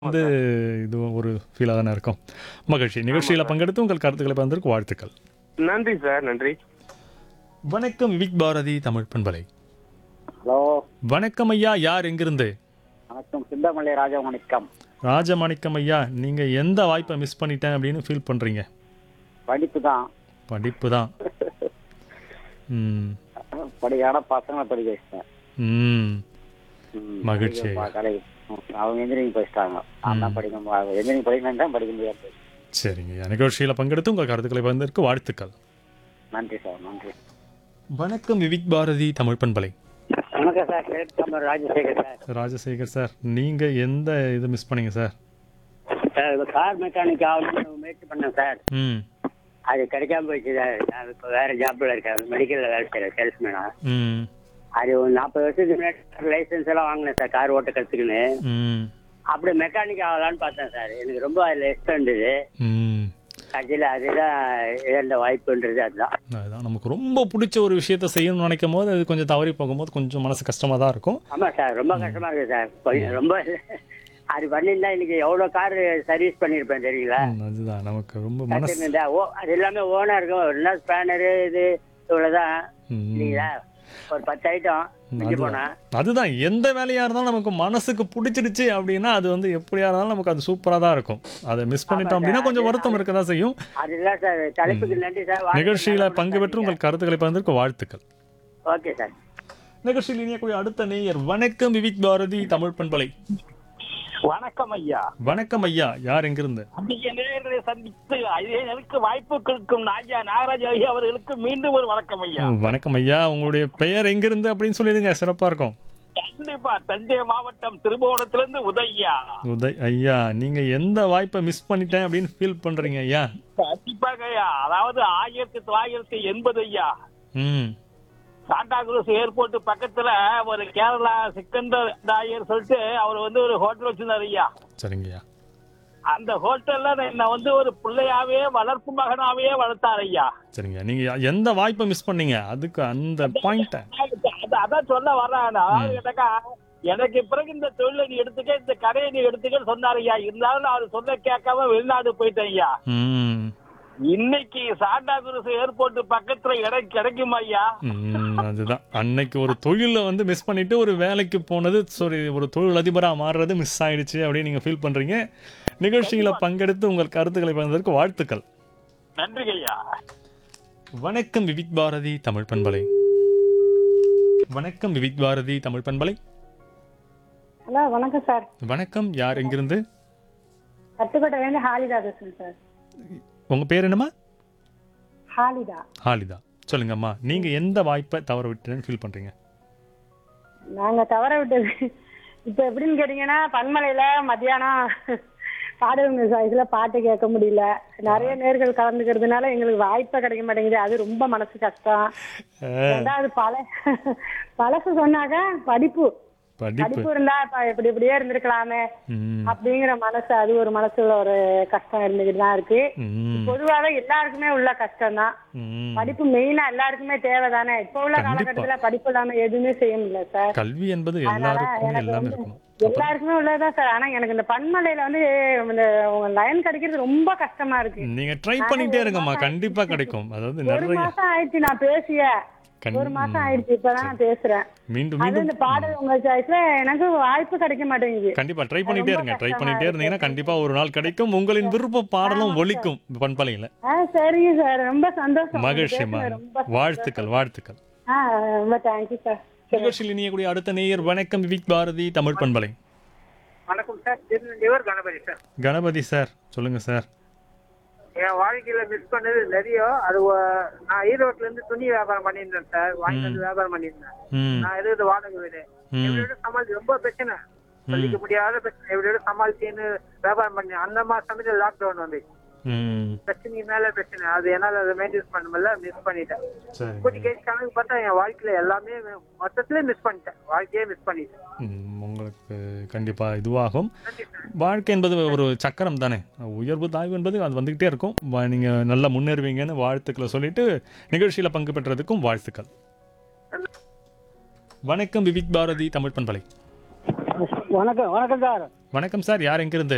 வந்து இது ஒரு ஃபீலாக தானே இருக்கும் மகிழ்ச்சி நிகழ்ச்சியில் பங்கெடுத்து உங்கள் கருத்துக்களை பகிர்ந்ததற்கு வாழ்த்துக்கள் நன்றி சார் நன்றி வணக்கம் விவிக் பாரதி தமிழ் பண்பலை ஹலோ வணக்கம் ஐயா யார் எங்கிருந்து வணக்கம் சிந்தாமலை ராஜமாணிக்கம் ராஜமாணிக்கம் ஐயா நீங்கள் எந்த வாய்ப்பை மிஸ் பண்ணிட்டேன் அப்படின்னு ஃபீல் பண்ணுறீங்க படிப்பு தான் படிப்பு தான் ம் படிக்கான பசங்களை படிக்க வச்சிட்டேன் ம் ம், மகிழ்ச்சி. படிக்க பா- கலை ம், அவங்க இன்ஜினியரிங் படிச்சிட்டாங்க நான் படிக்க இன்ஜினியரிங் படிக்கணும் தான் படிக்க முடியாது சரிங்க ஐயா நிகழ்ச்சியில் பங்கெடுத்து உங்கள் கருத்துக்களை பகிர்ந்ததற்கு வாழ்த்துக்கள் நன்றி சார் நன்றி வணக்கம் விவிக் பாரதி தமிழ் பண்பலை வணக்கம் sir great Kambar Rajasekar sir Rajasekar sir நீங்கள் எந்த இது மிஸ் பண்ணீங்க சார் சார் இது கார் மெக்கானிக் ஆகணும்னு முயற்சி பண்ணேன் சார் ம் அது கிடைக்காம போயிடுச்சு சார் நான் இப்போ வேற ஜாப்ல இருக்கேன் மெடிக்கலில் வேலை செய்கிறேன் சேல்ஸ்மேனா ம் அது ஒரு நாற்பது வருஷத்துக்கு முன்னாடி லைசன்ஸ் எல்லாம் வாங்கினேன் சார் கார் ஓட்ட கற்றுக்குன்னு ம் அப்படி மெக்கானிக் ஆகலான்னு பார்த்தேன் சார் எனக்கு ரொம்ப அதில் இஷ்டம் இருந்தது ம் கடைசியில் அதுதான் இழந்த வாய்ப்புன்றது அதுதான் அதுதான் நமக்கு ரொம்ப பிடிச்ச ஒரு விஷயத்த செய்யணும்னு நினைக்கும் போது அது கொஞ்சம் தவறி போகும்போது கொஞ்சம் மனசு கஷ்டமாக தான் இருக்கும் ஆமாம் சார் ரொம்ப கஷ்டமா இருக்கு சார் கொஞ்சம் ரொம்ப அது பண்ணியிருந்தா இன்னைக்கு எவ்வளோ கார் சர்வீஸ் பண்ணியிருப்பேன் தெரியுங்களா ம், அதுதான் நமக்கு ரொம்ப மனசு கற்றுருந்தா ஓ அது எல்லாமே ஓனாக இருக்கும் என்ன ஸ்பேனரு இது இவ்வளோதான் ம். இல்லைங்களா ஒரு பத்து ஐட்டம் மிஞ்சி போனா அதுதான் எந்த வேலையாக இருந்தாலும் நமக்கு மனசுக்கு பிடிச்சிடுச்சு அப்படின்னா அது வந்து எப்படியா இருந்தாலும் நமக்கு அது சூப்பராக தான் இருக்கும் அதை மிஸ் பண்ணிட்டோம் அப்படின்னா கொஞ்சம் வருத்தம் இருக்க தான் செய்யும் அதுதான் சார் தலைப்புக்கு நன்றி சார் நிகழ்ச்சியில் பங்கு பெற்று உங்கள் கருத்துக்களை பகிர்ந்ததற்கு வாழ்த்துக்கள் ஓகே சார் நிகழ்ச்சியில் இணையக்கூடிய அடுத்த நேயர் வணக்கம் விவிக் பாரதி தமிழ் பண்பலை வணக்கம் ஐயா வணக்கம் ஐயா யார் எங்கிருந்து அதிக நேர்களை சந்தித்து எனக்கு வாய்ப்பு கொடுக்கும் நாயா நாகராஜ் ஐயா அவர்களுக்கு மீண்டும் ஒரு வணக்கம் ஐயா ம், வணக்கம் ஐயா உங்களுடைய பெயர் எங்கிருந்து அப்படின்னு சொல்லிடுங்க சிறப்பாக இருக்கும் கண்டிப்பா தஞ்சை மாவட்டம் திருபுவனத்திலிருந்து உதய்யா உதய் ஐயா நீங்க எந்த வாய்ப்பை மிஸ் பண்ணிட்டேன் அப்படின்னு ஃபீல் பண்றீங்க ஐயா கண்டிப்பாக ஐயா அதாவது ஆயிரத்தி தொள்ளாயிரத்தி எண்பது ஐயா ம் சாண்டா குரூஸ் ஏர்போர்ட் பக்கத்துல ஒரு கேரளா சிக்கந்தர் தாயர் சொல்லிட்டு அவர் வந்து ஒரு ஹோட்டல் வச்சிருந்தாரு ஐயா சரிங்க ஐயா அந்த ஹோட்டல்ல என்ன வந்து ஒரு பிள்ளையாவே வளர்ப்பு மகனாவே வளர்த்தாரு ஐயா சரிங்க நீங்க எந்த வாய்ப்பை மிஸ் பண்ணீங்க அதுக்கு அந்த பாயிண்ட்டை அது- அதான் சொல்ல வர்றேன் அதாவது கேட்டாக்கா எனக்கு பிறகு இந்த தொழிலை நீ எடுத்துக்க இந்த கடையை நீ எடுத்துக்கன்னு சொன்னாரு ஐயா இருந்தாலும் நான் அது சொல்ல கேட்காம வெளிநாடு போயிட்டேன் ஐயா ம் இன்னைக்கு சாண்டா குருஸ் ஏர்போர்ட் பக்கத்துல இடம் கிடைக்குமா ஐயா ம், அதுதான் அன்னைக்கு ஒரு தொழிலை வந்து மிஸ் பண்ணிட்டு ஒரு வேலைக்கு போனது சாரி ஒரு தொழில் அதிபராக மாறுறது மிஸ் ஆயிடுச்சு அப்படின்னு நீங்க ஃபீல் பண்றீங்க நிகழ்ச்சியில பங்கெடுத்து உங்கள் கருத்துக்களை பகிர்ந்ததற்கு வாழ்த்துக்கள் நன்றி ஐயா வணக்கம் விவிக் பாரதி தமிழ் பண்பலை வணக்கம் விவிக் பாரதி தமிழ் பண்பலை ஹலோ வணக்கம் சார் வணக்கம் யார் எங்கிருந்து கட்டுக்கோட்டையிலேருந்து ஹாலிதா பேசுகிறேன் சார் உங்க பேர் என்னம்மா ஹாலிதா ஹாலிதா சொல்லுங்கம்மா நீங்க எந்த வாய்ப்பை தவற விட்டுன்னு ஃபீல் பண்றீங்க நாங்கள் தவற விட்டது இப்போ எப்படின்னு கேட்டிங்கன்னா பன்மலையில் மத்தியானம் பாடுவங்க சாய்ஸில் பாட்டு கேட்க முடியல நிறைய நேர்கள் கலந்துக்கிறதுனால எங்களுக்கு வாய்ப்பே கிடைக்க மாட்டேங்குது அது ரொம்ப மனசு கஷ்டம் ரெண்டாவது பழ பழசு சொன்னாக்க படிப்பு படிப்பு படிப்பு இருந்தா இப்ப இப்படி இப்படியே இருந்திருக்கலாமே ம், அப்படிங்கிற மனசு அது ஒரு மனசுல ஒரு கஷ்டம் இருந்துகிட்டு தான் இருக்கு ம், பொதுவாவே எல்லாருக்குமே உள்ள கஷ்டம் தான் ம். படிப்பு மெயினா எல்லாருக்குமே தேவைதானே இப்ப உள்ள கண்டிப்பா. காலகட்டத்துல படிப்பு இல்லாம எதுவுமே செய்ய முடியல சார் கல்வி என்பது அதனால எல்லாருக்கும் எனக்கு எல்லாமே வந்து இருக்கணும் எல்லாருக்குமே உள்ளதுதான் சார் ஆனா எனக்கு இந்த பன்மலையில வந்து இந்த உங்க லைன் கிடைக்கிறது ரொம்ப கஷ்டமா இருக்கு நீங்க ட்ரை பண்ணிட்டே இருங்கம்மா கண்டிப்பா கிடைக்கும் அதாவது ஒரு நிறைய மாசம் ஆயிடுச்சு நான் பேசிய கண்- ஒரு மாசம் ஆயிடுச்சு இப்பதான் நான் பேசுறேன் மீண்டும் அது மீண்டும் இந்த பாடல் உங்க சாய்ஸ்ல எனக்கு வாய்ப்பு கிடைக்க மாட்டேங்குது கண்டிப்பா ட்ரை பண்ணிட்டே இருங்க ட்ரை பண்ணிட்டே இருந்தீங்கன்னா கண்டிப்பா ஒரு நாள் கிடைக்கும் உங்களின் விருப்ப பாடலும் ஒலிக்கும் பண்பலையில ஆ சரிங்க சார் ரொம்ப சந்தோஷம் மகிழ்ச்சியம்மா பேசுனது ரொம்ப வாழ்த்துக்கள் வாழ்த்துக்கள் ஆ ரொம்ப தேங்க்யூ சார் நிகழ்ச்சியில் இணையக்கூடிய அடுத்த நேயர் வணக்கம் விவிக் பாரதி தமிழ் பண்பலை வணக்கம் sir Tirunelveli Ganapathi sir Ganapathi sir சொல்லுங்க சார் என் வாழ்க்கையில மிஸ் பண்ணது நிறைய அது ஒ- நான் ஈரோட்ல இருந்து துணி வியாபாரம் பண்ணியிருந்தேன் சார் வாங்கி வந்து வியாபாரம் பண்ணியிருந்தேன் ம் நான் இருக்கிறது வாடகை வீடு ம் எப்படியோட சமாளிச்சு ரொம்ப பிரச்சனை சொல்லிக்க முடியாத பிரச்சனை எப்படியோட சமாளிச்சுன்னு வியாபாரம் பண்ணேன் அந்த மாதிரி சமயத்தில் லாக்டவுன் வந்து ம் பிரச்சனைக்கு மேல பிரச்சனை அது என்னால அதை மெயின்டைன் பண்ண முடியல மிஸ் பண்ணிட்டேன் சரி கொஞ்சம் கேட்டு கணக்கு பார்த்தா என் வாழ்க்கையில எல்லாமே மொத்தத்துல மிஸ் பண்ணிட்டேன் வாழ்க்கையே மிஸ் பண்ணிட்டேன் ம், உங்களுக்கு கண்டிப்பா இதுவாகும் நன்றி சார் வாழ்க்கை என்பது ஒரு சக்கரம் தானே உயர்வு தாய்வு என்பது அது வந்துகிட்டே இருக்கும் வ- நீங்க நல்லா முன்னேறுவீங்கன்னு வாழ்த்துக்களை சொல்லிட்டு நிகழ்ச்சியில பங்கு பெற்றதுக்கும் வாழ்த்துக்கள் வணக்கம் விவிக் பாரதி தமிழ் பண்பலை வணக்கம் வணக்கம் சார் வணக்கம் சார் யார் எங்கிருந்து